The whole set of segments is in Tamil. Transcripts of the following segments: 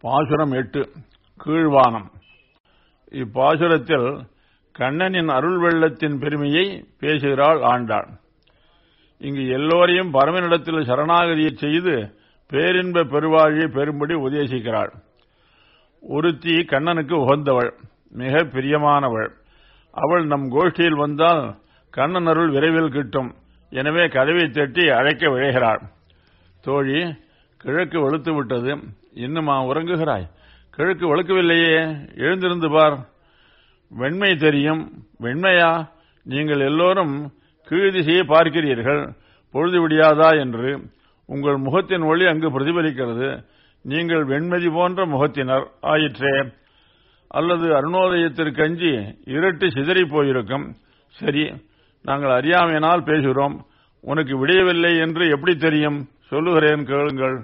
பாசுரம் எட்டு கீழ்வானம் இப்பாசுரத்தில் கண்ணனின் அருள் வெள்ளத்தின் பெருமையை பேசுகிறாள் ஆண்டாள் இங்கு எல்லோரையும் பரமனிடத்தில் சரணாகதியை செய்து பேரின்ப பெருவாழியை பெறும்படி உபதேசிக்கிறாள் ஒருத்தி கண்ணனுக்கு உகந்தவள் மிக பிரியமானவள் அவள் நம் கோஷ்டியில் வந்தால் கண்ணன் அருள் விரைவில் கிட்டும் எனவே கதவை தட்டி அழைக்க விழைகிறாள் தோழி கிழக்கு வெளுத்து விட்டது இன்னுமா உறங்குகிறாய் கிழக்கு வெளுக்கவில்லையே எழுந்திருந்து பார் வெண்மை தெரியும் வெண்மையா நீங்கள் எல்லோரும் கீழ் திசையை பார்க்கிறீர்கள் பொழுது விடியாதா என்று உங்கள் முகத்தின் ஒளி அங்கு பிரதிபலிக்கிறது நீங்கள் வெண்மதி போன்ற முகத்தினர் ஆயிற்றே அல்லது அருணோதயத்திற்கு அஞ்சி இருட்டு சிதறி போயிருக்கும் சரி நாங்கள் அறியாமையினால் பேசுகிறோம் உனக்கு விடியவில்லை என்று எப்படி தெரியும் சொல்லுகிறேன் கேளுங்கள்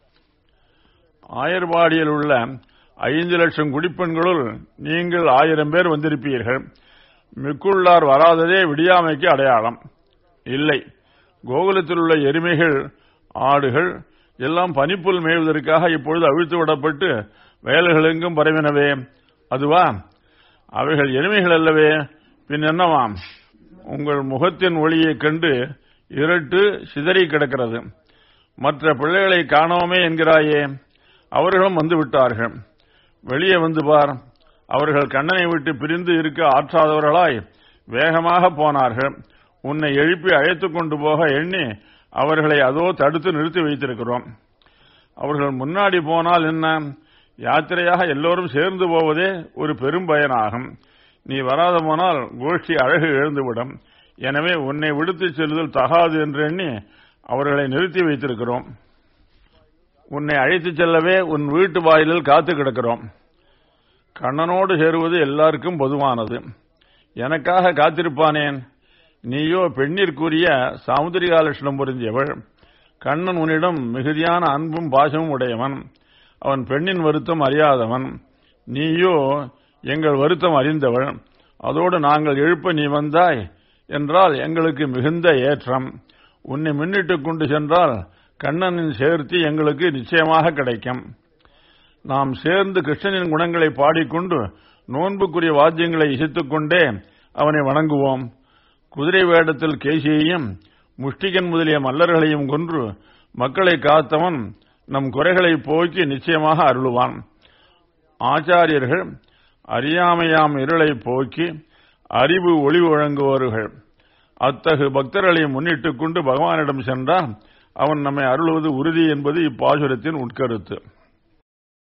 ஆயர்பாடியில் உள்ள ஐந்து லட்சம் குடிப்பெண்களுள் நீங்கள் ஆயிரம் பேர் வந்திருப்பீர்கள் மிக்குள்ளார் வராததே விடியாமைக்கு அடையாளம் இல்லை கோகுலத்தில் உள்ள எருமைகள் ஆடுகள் எல்லாம் பனிப்புல் மேய்வதற்காக இப்பொழுது அவிழ்த்து விடப்பட்டு வயல்களெங்கும் பரவினவே அதுவா அவைகள் எருமைகள் அல்லவே பின் என்னவாம் உங்கள் முகத்தின் ஒளியைக் கண்டு இருட்டு சிதறி கிடக்கிறது மற்ற பிள்ளைகளை காணோமே என்கிறாயே அவர்களும் வந்து விட்டார்கள் வெளியே வந்து பார் அவர்கள் கண்ணனை விட்டு பிரிந்து இருக்க ஆற்றாதவர்களாய் வேகமாக போனார்கள் உன்னை எழுப்பி அழைத்துக் கொண்டு போக எண்ணி அவர்களை அதோ தடுத்து நிறுத்தி வைத்திருக்கிறோம் அவர்கள் முன்னாடி போனால் என்ன யாத்திரையாக எல்லோரும் சேர்ந்து போவதே ஒரு பெரும் பயனாகும் நீ வராத போனால் கோஷ்டி அழகு எழுந்துவிடும் எனவே உன்னை விடுத்துச் செல்லுதல் தகாது என்று எண்ணி அவர்களை நிறுத்தி வைத்திருக்கிறோம் உன்னை அழைத்துச் செல்லவே உன் வீட்டு வாயிலில் காத்து கிடக்கிறோம் கண்ணனோடு சேருவது எல்லாருக்கும் பொதுவானது எனக்காக காத்திருப்பானேன் நீயோ பெண்ணிற்குரிய சாமுதிரிகா லட்சணம் பொருந்தியவள் கண்ணன் உன்னிடம் மிகுதியான அன்பும் பாசமும் உடையவன் அவன் பெண்ணின் வருத்தம் அறியாதவன் நீயோ எங்கள் வருத்தம் அறிந்தவள் அதோடு நாங்கள் எழுப்ப நீ வந்தாய் என்றால் எங்களுக்கு மிகுந்த ஏற்றம் உன்னை முன்னிட்டுக் கொண்டு சென்றால் கண்ணனின் சேர்த்தி எங்களுக்கு நிச்சயமாக கிடைக்கும் நாம் சேர்ந்து கிருஷ்ணனின் குணங்களை பாடிக்கொண்டு நோன்புக்குரிய வாத்தியங்களை இசைத்துக் கொண்டே அவனை வணங்குவோம் குதிரை வேடத்தில் கேசியையும் முஷ்டிகன் முதலிய மல்லர்களையும் கொன்று மக்களை காத்தவன் நம் குறைகளை போக்கி நிச்சயமாக அருளுவான் ஆச்சாரியர்கள் அறியாமையாம் இருளை போக்கி அறிவு ஒளி வழங்குவார்கள் அத்தகு பக்தர்களை முன்னிட்டுக் கொண்டு பகவானிடம் சென்றால் அவன் நம்மை அருளுவது உறுதி என்பது இப்பாசுரத்தின் உட்கருத்து